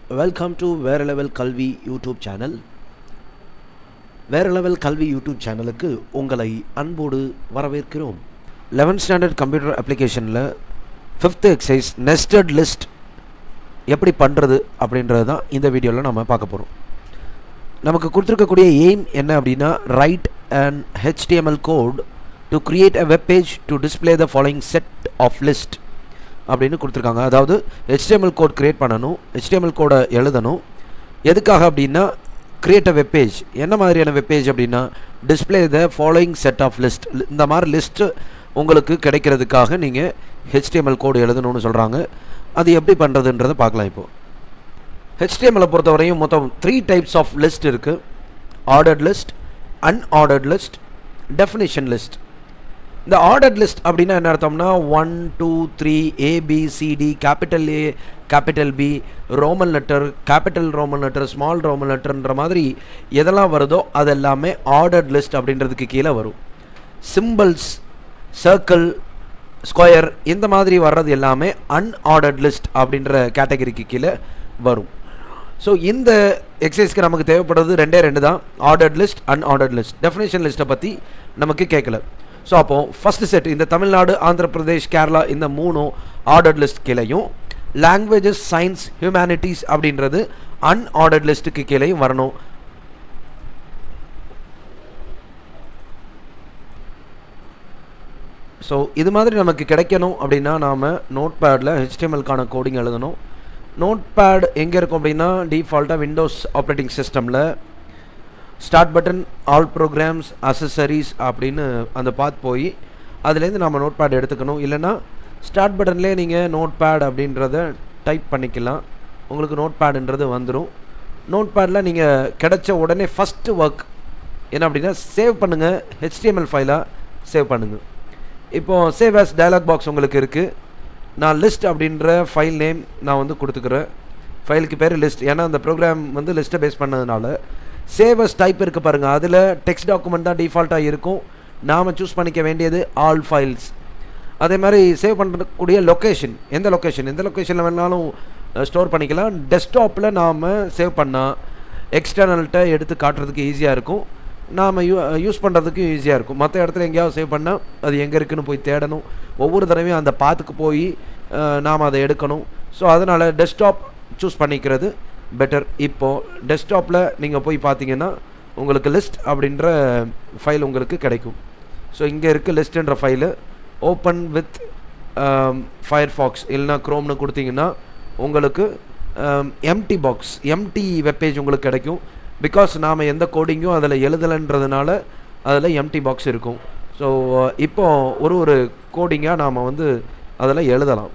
welcome to வேற level கல்வி YouTube channel வேற லெவல் கல்வி யூடியூப் சேனலுக்கு உங்களை அன்போடு வரவேற்கிறோம் லெவன்த் ஸ்டாண்டர்ட் கம்ப்யூட்டர் அப்ளிகேஷனில் ஃபிஃப்த் எக்ஸைஸ் நெஸ்டட் லிஸ்ட் எப்படி பண்ணுறது அப்படின்றது தான் இந்த வீடியோவில் நம்ம பார்க்க போகிறோம் நமக்கு கொடுத்துருக்கக்கூடிய எய்ம் என்ன அப்படின்னா write and HTML code to create a web page to display the following set of list அப்படின்னு கொடுத்துருக்காங்க அதாவது HTML கோட் கிரியேட் பண்ணணும் HTML கோடை எழுதணும் எதுக்காக அப்படின்னா கிரியேட் அ வெப் பேஜ் என்ன மாதிரியான வெப் பேஜ் அப்படின்னா display the following set of list இந்த மாதிரி லிஸ்ட்டு உங்களுக்கு கிடைக்கிறதுக்காக நீங்கள் HTML கோடு எழுதணும்னு சொல்கிறாங்க அது எப்படி பண்ணுறதுன்றதை பார்க்கலாம் இப்போது ஹெச்டிஎம்எல்லை பொறுத்தவரையும் மொத்தம் த்ரீ டைப்ஸ் ஆஃப் லிஸ்ட் இருக்குது ordered list unordered list definition list இந்த ஆர்டர்ட் லிஸ்ட் அப்படின்னா என்ன அர்த்தம்னா one two three ABCD capital A capital B roman letter capital roman letter small roman லெட்டர்ன்ற மாதிரி எதெல்லாம் வருதோ அது எல்லாமே ஆர்டர்ட் லிஸ்ட் அப்படின்றதுக்கு கீழே வரும் சிம்பிள்ஸ் சர்க்கிள் ஸ்கொயர் இந்த மாதிரி வர்றது எல்லாமே அன்ஆர்டர்ட் லிஸ்ட் அப்படின்ற கேட்டகரிக்கு கீழே வரும் ஸோ இந்த எக்ஸசைஸ்க்கு நமக்கு தேவைப்படுறது ரெண்டே ரெண்டு தான் ordered list unordered list definition லிஸ்ட்டை பற்றி நமக்கு கேட்கல ஸோ அப்போ ஃபஸ்ட் செட் இந்த தமிழ்நாடு ஆந்திர பிரதேஷ் கேரளா இந்த மூணும் ஆர்டர்ட் லிஸ்ட் கீழேயும் லாங்குவேஜஸ் சயின்ஸ் ஹியூமனிட்டிஸ் அப்படின்றது அன்ஆர்டர்ட் லிஸ்ட்டுக்கு கீழேயும் வரணும் ஸோ இது மாதிரி நமக்கு கிடைக்கணும் அப்படின்னா நாம் நோட் பேடில் ஹெச்டிஎம்எல்கான கோடிங் எழுதணும் நோட் பேட் எங்கே இருக்கும் அப்படின்னா டிஃபால்ட்டாக விண்டோஸ் ஆப்ரேட்டிங் சிஸ்டமில் start button all programs accessories அப்படின்னு அந்த பாத் போய் அதுலேருந்து நம்ம நோட் பேட் எடுத்துக்கணும் இல்லைன்னா ஸ்டார்ட் பட்டன்லேயே நீங்கள் நோட் பேட் அப்படின்றத டைப் பண்ணிக்கலாம் உங்களுக்கு நோட் பேடுன்றது வந்துடும் நோட் பேடில் நீங்கள் கிடைச்ச உடனே ஃபஸ்ட்டு ஒர்க் என்ன அப்படின்னா சேவ் பண்ணுங்கள் ஹெச்டிஎம்எல் ஃபைலாக சேவ் பண்ணுங்கள் இப்போது சேவ் ஆஸ் டயலாக் பாக்ஸ் உங்களுக்கு இருக்குது நான் லிஸ்ட் அப்படின்ற ஃபைல் நேம் நான் வந்து கொடுத்துக்கிறேன் ஃபைலுக்கு பேர் லிஸ்ட் ஏன்னா அந்த ப்ரோக்ராம் வந்து லிஸ்ட்டை பேஸ் பண்ணதுனால சேவஸ் டைப் இருக்குது பாருங்கள் அதில் டெக்ஸ்ட் டாக்குமெண்ட் தான் டிஃபால்ட்டாக இருக்கும் நாம் சூஸ் பண்ணிக்க வேண்டியது ஆல் ஃபைல்ஸ் அதே மாதிரி சேவ் பண்ணக்கூடிய லொக்கேஷன் எந்த லொக்கேஷன் எந்த லொக்கேஷனில் வேணாலும் ஸ்டோர் பண்ணிக்கலாம் டெஸ்க்டாப்பில் நாம் சேவ் பண்ணால் எக்ஸ்டர்னல்கிட்ட எடுத்து காட்டுறதுக்கு ஈஸியாக இருக்கும் நாம் யூ யூஸ் பண்ணுறதுக்கு ஈஸியாக இருக்கும் மற்ற இடத்துல எங்கேயாவது சேவ் பண்ணால் அது எங்கே இருக்குன்னு போய் தேடணும் ஒவ்வொரு தடவையும் அந்த பாத்துக்கு போய் நாம் அதை எடுக்கணும் ஸோ அதனால் டெஸ்க்டாப் சூஸ் பண்ணிக்கிறது பெட்டர் இப்போது டெஸ்க்டாப்பில் நீங்கள் போய் பார்த்தீங்கன்னா உங்களுக்கு லிஸ்ட் அப்படின்ற ஃபைல் உங்களுக்கு கிடைக்கும் ஸோ இங்கே இருக்குது லிஸ்ட்டுன்ற file open with Firefox இல்லைனா க்ரோம்னு கொடுத்தீங்கன்னா உங்களுக்கு எம்டி பாக்ஸ் எம்டி வெப்பேஜ் உங்களுக்கு கிடைக்கும் பிகாஸ் நாம் எந்த கோடிங்கும் அதில் எழுதலைன்றதுனால அதில் எம்டி பாக்ஸ் இருக்கும் ஸோ இப்போ ஒரு ஒரு கோடிங்காக நாம் வந்து அதில் எழுதலாம்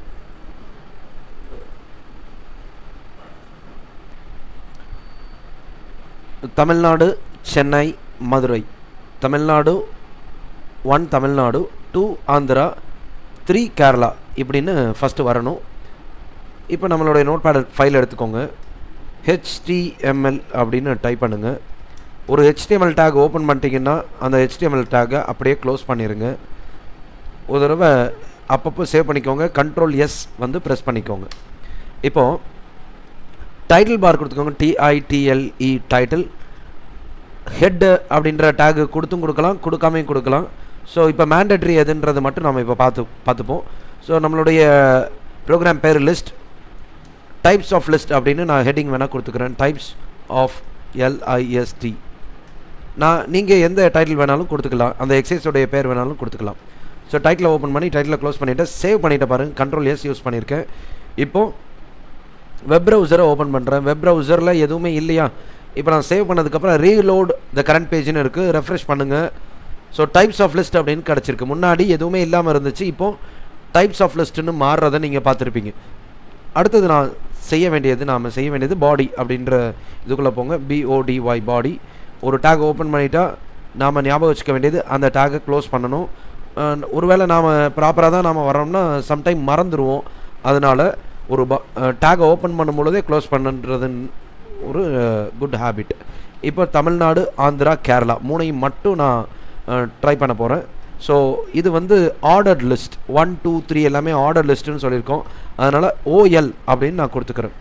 Tamil Nadu Chennai Madurai Tamil Nadu one Tamil Nadu two Andhra three Kerala இப்படின்னு ஃபஸ்ட்டு வரணும் இப்போ நம்மளுடைய நோட் பேட் ஃபைல் எடுத்துக்கோங்க ஹெச்டிஎம்எல் அப்படின்னு டைப் பண்ணுங்கள் ஒரு ஹெச்டிஎம்எல் டேக் ஓப்பன் பண்ணிட்டீங்கன்னா அந்த ஹெச்டிஎம்எல் டேக்கை அப்படியே க்ளோஸ் பண்ணிடுங்க ஒரு தடவை அப்பப்போ சேவ் பண்ணிக்கோங்க கண்ட்ரோல் எஸ் வந்து ப்ரெஸ் பண்ணிக்கோங்க இப்போது டைட்டில் பார் கொடுத்துக்கோங்க டிஐடிஎல்இ டைட்டில் ஹெட்டு அப்படின்ற டேகு கொடுத்தும் கொடுக்கலாம் கொடுக்காமையும் கொடுக்கலாம் ஸோ இப்போ மேண்டட்ரி எதுன்றது மட்டும் நம்ம இப்போ பார்த்து பார்த்துப்போம் ஸோ நம்மளுடைய ப்ரோக்ராம் பேர் லிஸ்ட் டைப்ஸ் ஆஃப் லிஸ்ட் அப்படின்னு நான் ஹெட்டிங் வேணால் கொடுத்துக்கிறேன் டைப்ஸ் ஆஃப் எல்ஐஎஸ்டி நான் நீங்கள் எந்த டைட்டில் வேணாலும் கொடுத்துக்கலாம் அந்த எக்ஸசைஸோடைய பேர் வேணாலும் கொடுத்துக்கலாம் ஸோ டைட்டில் ஓப்பன் பண்ணி டைட்டில் க்ளோஸ் பண்ணிவிட்டு சேவ் பண்ணிவிட்டு பாருங்கள் கண்ட்ரோல் எஸ் யூஸ் பண்ணியிருக்கேன் இப்போது வெப் ப்ரௌசரை ஓப்பன் பண்ணுறேன் வெப் ப்ரௌசரில் எதுவுமே இல்லையா இப்போ நான் சேவ் பண்ணதுக்கப்புறம் ரீலோட் த கரண்ட் பேஜ்னு இருக்குது ரெஃப்ரெஷ் பண்ணுங்கள் ஸோ டைப்ஸ் ஆஃப் லிஸ்ட் அப்படின்னு கிடச்சிருக்கு முன்னாடி எதுவுமே இல்லாமல் இருந்துச்சு இப்போது டைப்ஸ் ஆஃப் லிஸ்ட்டுன்னு மாறுறதை நீங்கள் பார்த்துருப்பீங்க அடுத்தது நான் செய்ய வேண்டியது நாம் செய்ய வேண்டியது பாடி அப்படின்ற இதுக்குள்ளே போங்க பிஓடிஒய் பாடி ஒரு டேக் ஓப்பன் பண்ணிட்டா நாம் ஞாபகம் வச்சுக்க வேண்டியது அந்த டேக்கை க்ளோஸ் பண்ணணும் ஒருவேளை நாம் ப்ராப்பராக தான் நாம் வரோம்னா சம்டைம் மறந்துடுவோம் அதனால் ஒரு ப டேக்கை ஓப்பன் பண்ணும் பொழுதே க்ளோஸ் பண்ணுன்றது ஒரு குட் ஹேபிட் இப்போ தமிழ்நாடு ஆந்திரா கேரளா மூணையும் மட்டும் நான் ட்ரை பண்ண போகிறேன் ஸோ இது வந்து ordered list one two three எல்லாமே ஆர்டர் லிஸ்ட்டுன்னு சொல்லியிருக்கோம் அதனால் ஓஎல் அப்படின்னு நான் கொடுத்துக்கிறேன்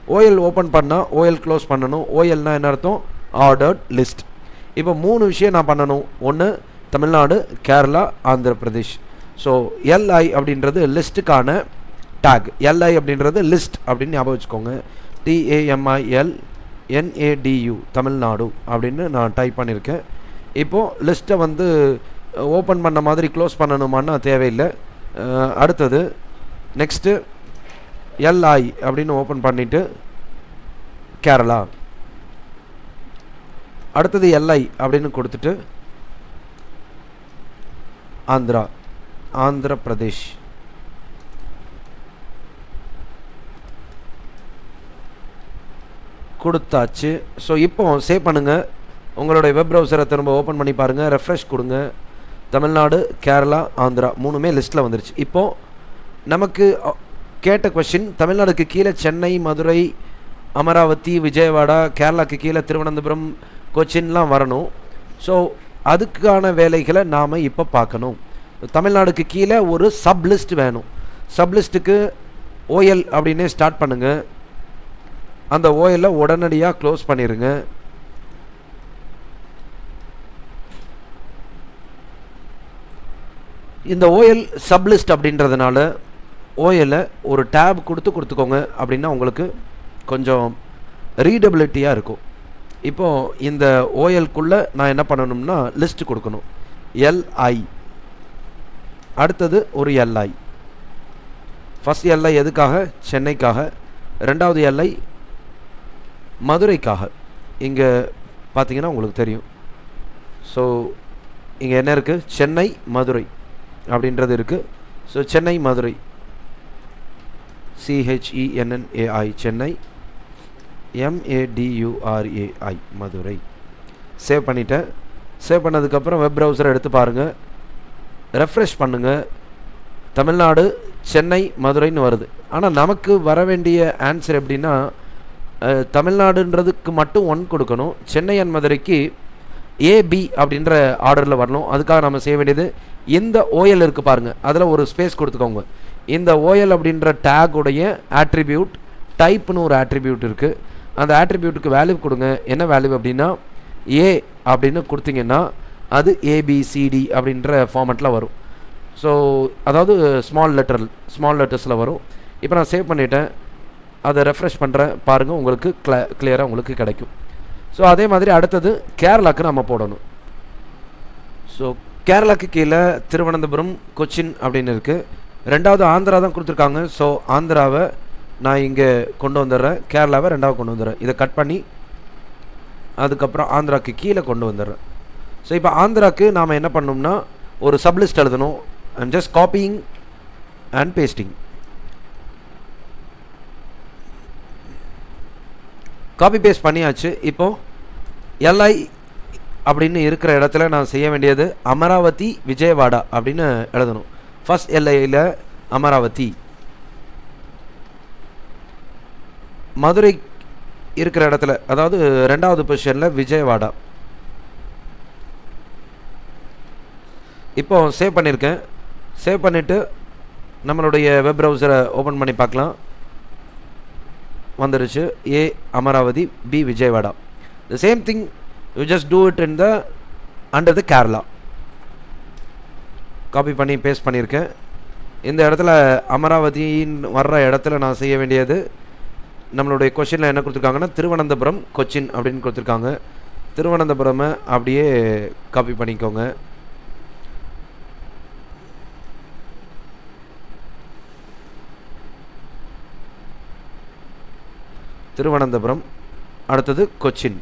ஓஎல் ஓப்பன் பண்ணால் ஓஎல் க்ளோஸ் பண்ணணும் ஓஎல்னா என்ன அர்த்தம் ஆர்டர்ட் லிஸ்ட் இப்போ மூணு விஷயம் நான் பண்ணணும் ஒன்று தமிழ்நாடு கேரளா ஆந்திர பிரதேஷ் ஸோ எல்ஐ அப்படின்றது லிஸ்ட்டுக்கான டேக் எல்ஐ அப்படின்றது லிஸ்ட் அப்படின்னு ஞாபகம் வச்சுக்கோங்க டிஏஎம்ஐஎல் என்ஏடியு தமிழ்நாடு அப்படின்னு நான் டைப் பண்ணியிருக்கேன் இப்போது லிஸ்ட்டை வந்து ஓப்பன் பண்ண மாதிரி க்ளோஸ் பண்ணணுமான்னா தேவையில்லை அஹ், அடுத்தது நெக்ஸ்ட்டு எல்ஐ அப்படின்னு ஓப்பன் பண்ணிவிட்டு கேரளா அடுத்தது எல்ஐ அப்படின்னு கொடுத்துட்டு ஆந்திரா ஆந்திர பிரதேஷ் கொடுத்தாச்சு ஸோ இப்போ சேவ் பண்ணுங்கள் உங்களுடைய வெப் ப்ரௌசரை திரும்ப ஓப்பன் பண்ணி பாருங்கள் ரெஃப்ரெஷ் கொடுங்க தமிழ்நாடு கேரளா ஆந்திரா மூணுமே லிஸ்ட்டில் வந்துருச்சு இப்போது நமக்கு அ, கேட்ட கொஷின் தமிழ்நாடுக்கு கீழே சென்னை மதுரை அமராவதி விஜயவாடா கேரளாக்கு கீழே திருவனந்தபுரம் கொச்சின்லாம் வரணும் ஸோ அதுக்கான வேலைகளை நாம் இப்போ பார்க்கணும் தமிழ்நாடுக்கு கீழே ஒரு சப் லிஸ்ட் வேணும் சப் லிஸ்ட்டுக்கு ஓஎல் அப்படின்னே ஸ்டார்ட் பண்ணுங்கள் அந்த ஓஎல்லை உடனடியாக க்ளோஸ் பண்ணிடுங்க இந்த ஓஎல் சப்லிஸ்ட் அப்படின்றதுனால ஓஎல்லை ஒரு டேப் கொடுத்து கொடுத்துக்கோங்க அப்படின்னா உங்களுக்கு கொஞ்சம் ரீடபிலிட்டியாக இருக்கும் இப்போது இந்த ஓஎல்குள்ளே நான் என்ன பண்ணணும்னா லிஸ்ட் கொடுக்கணும் எல்ஐ அடுத்தது ஒரு எல்ஐ ஃபஸ்ட் எல்ஐ எதுக்காக சென்னைக்காக ரெண்டாவது எல்ஐ மதுரைக்காக இங்கே பார்த்தீங்கன்னா உங்களுக்கு தெரியும் ஸோ இங்கே என்ன இருக்குது சென்னை மதுரை அப்படின்றது இருக்குது so Chennai Madurai CHENNAI Chennai எம்ஏடியூஆர்ஏஐ Madurai save பண்ணிட்டேன் சேவ் பண்ணதுக்கப்புறம் வெப் ப்ரௌசரை எடுத்து பாருங்கள் ரெஃப்ரெஷ் பண்ணுங்கள் தமிழ்நாடு சென்னை மதுரைன்னு வருது ஆனால் நமக்கு வர வேண்டிய ஆன்சர் எப்படின்னா அஹ், தமிழ்நாடுன்றதுக்கு மட்டும் ஒன் கொடுக்கணும் சென்னை அண்ட் மதுரைக்கு ஏபி அப்படின்ற ஆர்டரில் வரணும் அதுக்காக நம்ம செய்ய வேண்டியது இந்த ஓஎல் இருக்குது பாருங்கள் அதில் ஒரு ஸ்பேஸ் கொடுத்துக்கோங்க இந்த ஓஎல் அப்படின்ற டேகுடைய ஆட்ரிபியூட் டைப்னு ஒரு ஆட்ரிபியூட் இருக்குது அந்த ஆட்ரிபியூட்டுக்கு வேல்யூ கொடுங்க என்ன வேல்யூ அப்படின்னா ஏ அப்படின்னு கொடுத்தீங்கன்னா அது ஏபிசிடி அப்படின்ற ஃபார்மெட்டில் வரும் ஸோ அதாவது ஸ்மால் லெட்டர் ஸ்மால் லெட்டர்ஸில் வரும் இப்போ நான் சேவ் பண்ணிட்டேன் அதை ரெஃப்ரெஷ் பண்ணுறேன் பாருங்கள் உங்களுக்கு கிள கிளியராக உங்களுக்கு கிடைக்கும் ஸோ அதே மாதிரி அடுத்தது கேரளாக்கு நம்ம போடணும் ஸோ கேரளாக்கு கீழே திருவனந்தபுரம் கொச்சின் அப்படின்னு இருக்குது ரெண்டாவது ஆந்திரா தான் கொடுத்துருக்காங்க ஸோ ஆந்திராவை நான் இங்கே கொண்டு வந்துடுறேன் கேரளாவை ரெண்டாவது கொண்டு வந்துடுறேன் இதை கட் பண்ணி அதுக்கப்புறம் ஆந்திராக்கு கீழே கொண்டு வந்துடுறேன் ஸோ இப்போ ஆந்திராக்கு நாம் என்ன பண்ணோம்னா ஒரு சப்லிஸ்ட் எழுதணும் I'm just copying and pasting copy paste பண்ணியாச்சு இப்போது எல்ஐ அப்படின்னு இருக்கிற இடத்துல நான் செய்ய வேண்டியது அமராவதி விஜயவாடா அப்படின்னு எழுதணும் ஃபர்ஸ்ட் எல்ஐயில் அமராவதி மதுரை இருக்கிற இடத்துல அதாவது ரெண்டாவது பொசிஷனில் விஜயவாடா இப்போ சேவ் பண்ணியிருக்கேன் சேவ் பண்ணிவிட்டு நம்மளுடைய வெப் ப்ரௌசரை ஓப்பன் பண்ணி பார்க்கலாம் வந்துருச்சு A Amaravati B Vijayawada the same thing you just do it in the under the Kerala copy பண்ணி பேஸ்ட் பண்ணியிருக்கேன் இந்த இடத்துல அமராவதின்னு வர்ற இடத்துல நான் செய்ய வேண்டியது நம்மளுடைய கொஷினில் என்ன கொடுத்துருக்காங்கன்னா திருவனந்தபுரம் கொச்சின் அப்படின்னு கொடுத்துருக்காங்க திருவனந்தபுரமை அப்படியே காப்பி பண்ணிக்கோங்க திருவனந்தபுரம் அடுத்தது கொச்சின்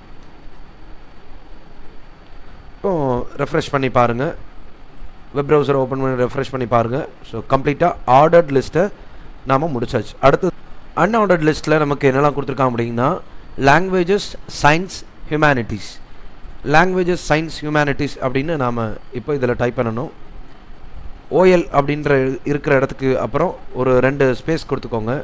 இப்போ ரெஃப்ரெஷ் பண்ணி பாருங்கள் வெப் ப்ரௌசர் ஓப்பன் பண்ணி ரெஃப்ரெஷ் பண்ணி பாருங்கள் ஸோ கம்ப்ளீட்டாக ஆர்டர்ட் லிஸ்ட்டை நாம் முடிச்சாச்சு அடுத்து அன்ஆர்டர்ட் லிஸ்ட்டில் நமக்கு என்னெல்லாம் கொடுத்துருக்காங்க அப்படின்னா languages science humanities languages science humanities அப்படின்னு நாம் இப்போ இதில் டைப் பண்ணணும் ஓஎல் அப்படின்ற இருக்கிற இடத்துக்கு அப்புறம் ஒரு ரெண்டு ஸ்பேஸ் கொடுத்துக்கோங்க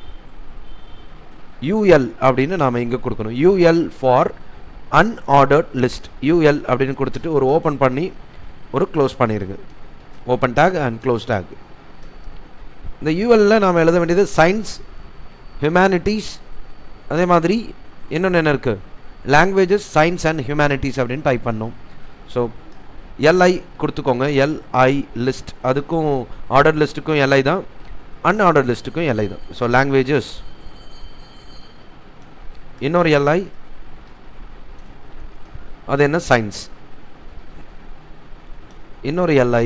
யூஎல் அப்படின்னு நாம் இங்கே கொடுக்கணும் UL for unordered list UL அப்படின்னு கொடுத்துட்டு ஒரு ஓப்பன் பண்ணி ஒரு க்ளோஸ் பண்ணிடுங்க open tag and close tag இந்த யூஎல்ல நாம் எழுத வேண்டியது சயின்ஸ் ஹியூமனிட்டிஸ் அதே மாதிரி இன்னொன்று என்ன இருக்குது லாங்குவேஜஸ் சயின்ஸ் அண்ட் ஹியூமனிட்டிஸ் அப்படின்னு டைப் பண்ணோம் ஸோ எல்ஐ கொடுத்துக்கோங்க எல்ஐ லிஸ்ட் அதுக்கும் ஆர்டர் லிஸ்ட்டுக்கும் எல்ஐ தான் அன்ஆர்டர் லிஸ்ட்டுக்கும் எல்ஐ தான் ஸோ லாங்குவேஜஸ் இன்னொரு எல்ஐ அது என்ன சயின்ஸ் இன்னொரு எல்ஐ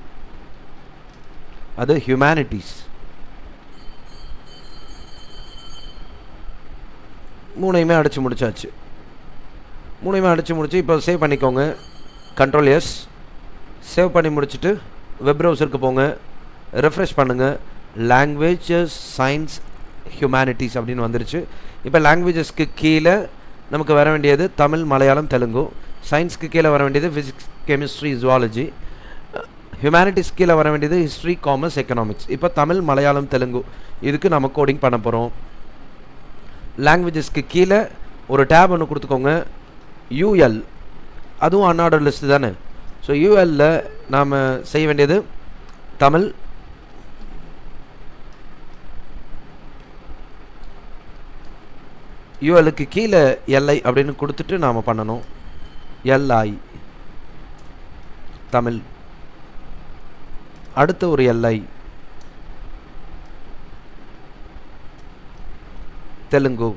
அது ஹியூமனிட்டிஸ் மூணையுமே அடித்து முடிச்சாச்சு மூணையுமே அடித்து முடிச்சு இப்போ சேவ் பண்ணிக்கோங்க கண்ட்ரோல் எஸ் சேவ் பண்ணி முடிச்சுட்டு வெப் ப்ரௌசருக்கு போங்க ரெஃப்ரெஷ் பண்ணுங்கள் லாங்குவேஜஸ் சயின்ஸ் ஹியூமனிட்டிஸ் அப்படின்னு வந்துருச்சு இப்போ லாங்குவேஜஸ்க்கு கீழே நமக்கு வர வேண்டியது தமிழ் மலையாளம் தெலுங்கு சயின்ஸ்க்கு கீழே வர வேண்டியது ஃபிசிக்ஸ் கெமிஸ்ட்ரி ஜுவாலஜி ஹியூமனிட்டிஸ் கீழே வர வேண்டியது ஹிஸ்ட்ரி காமர்ஸ் எக்கனாமிக்ஸ் இப்போ தமிழ் மலையாளம் தெலுங்கு இதுக்கு நம்ம கோடிங் பண்ண போகிறோம் லாங்குவேஜஸ்க்கு கீழே ஒரு டேப் ஒன்று கொடுத்துக்கோங்க யூஎல் அதுவும் அன்ஆர்டர் லிஸ்ட் தானே ஸோ யூஎல்ல நாம் செய்ய வேண்டியது தமிழ் யூஎலுக்கு கீழே எல்ஐ அப்படின்னு கொடுத்துட்டு நாம் பண்ணணும் எல்ஐ தமிழ் அடுத்த ஒரு எல்ஐ தெலுங்கு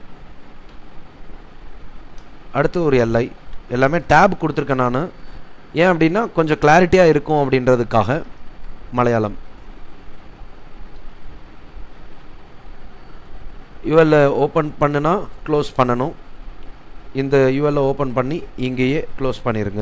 அடுத்து ஒரு எல்ஐ எல்லாமே டேப் கொடுத்துருக்கேன் நான் ஏன் அப்படின்னா கொஞ்சம் கிளாரிட்டியாக இருக்கும் அப்படின்றதுக்காக மலையாளம் யூஎல்ல ஓப்பன் பண்ணுனா க்ளோஸ் பண்ணணும் இந்த யூஎல்ல ஓப்பன் பண்ணி இங்கேயே க்ளோஸ் பண்ணிடுங்க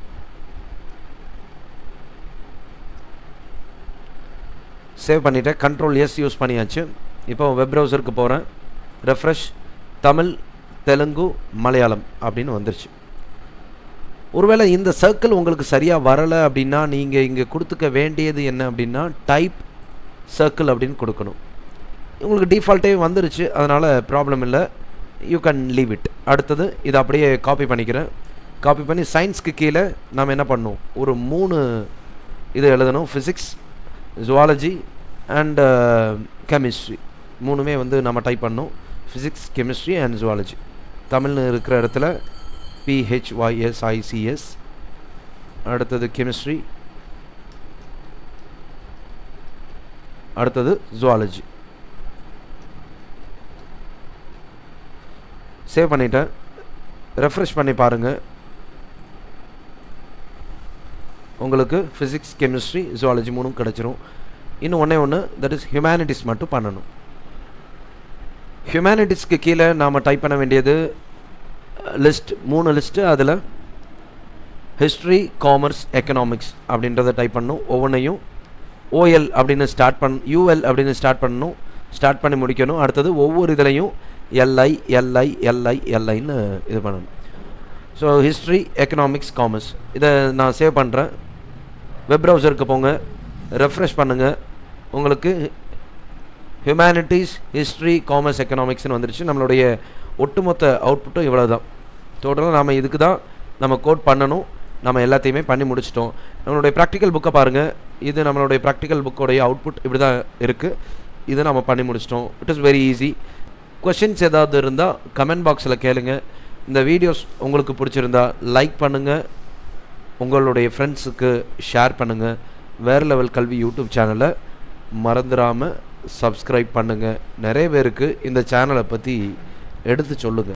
சேவ் பண்ணிவிட்டேன் கண்ட்ரோல் எஸ் யூஸ் பண்ணியாச்சு இப்போ வெப் ப்ரௌசருக்கு போகிறேன் ரெஃப்ரெஷ் தமிழ் தெலுங்கு மலையாளம் அப்படின்னு வந்துருச்சு ஒருவேளை இந்த சர்க்கிள் உங்களுக்கு சரியாக வரலை அப்படின்னா நீங்கள் இங்கே கொடுத்துக்க வேண்டியது என்ன அப்படின்னா டைப் சர்க்கிள் அப்படின்னு கொடுக்கணும் உங்களுக்கு டிஃபால்ட்டே வந்துருச்சு அதனால் ப்ராப்ளம் இல்லை யூ கேன் லீவ் இட் அடுத்தது இதை அப்படியே காப்பி பண்ணிக்கிறேன் காப்பி பண்ணி சயின்ஸ்க்கு கீழே நாம் என்ன பண்ணோம் ஒரு மூணு இது எழுதணும் ஃபிசிக்ஸ் ஜுவாலஜி அண்ட் கெமிஸ்ட்ரி மூணுமே வந்து நம்ம டைப் பண்ணோம் ஃபிசிக்ஸ் கெமிஸ்ட்ரி அண்ட் ஜுவாலஜி தமிழ்னு இருக்கிற இடத்துல பிஹெச்ஒய்எஸ்ஐசிஎஸ் அடுத்தது கெமிஸ்ட்ரி அடுத்தது ஜுவாலஜி சேவ் பண்ணிட்டேன் ரெஃப்ரெஷ் பண்ணி பாருங்கள் உங்களுக்கு ஃபிசிக்ஸ் கெமிஸ்ட்ரி ஜுவாலஜி மூணும் கிடச்சிரும் இன்னும் ஒன்றே ஒன்று தட் இஸ் ஹியூமனிட்டிஸ் மட்டும் பண்ணணும் ஹியூமனிட்டிஸ்க்கு கீழே நாம் டைப் பண்ண வேண்டியது லிஸ்ட் மூணு லிஸ்ட்டு அதில் ஹிஸ்ட்ரி காமர்ஸ் எக்கனாமிக்ஸ் அப்படின்றத டைப் பண்ணணும் ஒவ்வொன்றையும் ஓஎல் அப்படின்னு ஸ்டார்ட் பண் யூஎல் அப்படின்னு ஸ்டார்ட் பண்ணணும் ஸ்டார்ட் பண்ணி முடிக்கணும் அடுத்தது ஒவ்வொரு இதுலையும் எல்ஐ எல்ஐ எல்ஐ எல்ஐன்னு இது பண்ணணும் ஸோ ஹிஸ்ட்ரி எக்கனாமிக்ஸ் காமர்ஸ் இதை நான் சேவ் பண்ணுறேன் வெப் ப்ரௌசருக்கு போங்க ரெஃப்ரெஷ் பண்ணுங்கள் உங்களுக்கு ஹியூமனிட்டிஸ் ஹிஸ்ட்ரி காமர்ஸ் எக்கனாமிக்ஸ்னு வந்துருச்சு நம்மளுடைய ஒட்டுமொத்த அவுட்புட்டும் இவ்வளோ தான் டோட்டலாக நம்ம இதுக்கு தான் நம்ம கோட் பண்ணணும் நம்ம எல்லாத்தையுமே பண்ணி முடிச்சிட்டோம் நம்மளுடைய ப்ராக்டிக்கல் புக்கை பாருங்கள் இது நம்மளுடைய ப்ராக்டிக்கல் புக்கோடைய அவுட்புட் இப்படி தான் இருக்குது இது நம்ம பண்ணி முடிச்சிட்டோம் it is very easy questions ஏதாவது இருந்தால் கமெண்ட் பாக்ஸில் கேளுங்க இந்த வீடியோஸ் உங்களுக்கு பிடிச்சிருந்தா லைக் பண்ணுங்கள் உங்களுடைய ஃப்ரெண்ட்ஸுக்கு ஷேர் பண்ணுங்கள் வேறு லெவல் கல்வி யூடியூப் சேனலை மறந்துடாமல் சப்ஸ்கிரைப் பண்ணுங்கள் நிறைய பேருக்கு இந்த சேனலை பற்றி எடுத்து சொல்லுங்கள்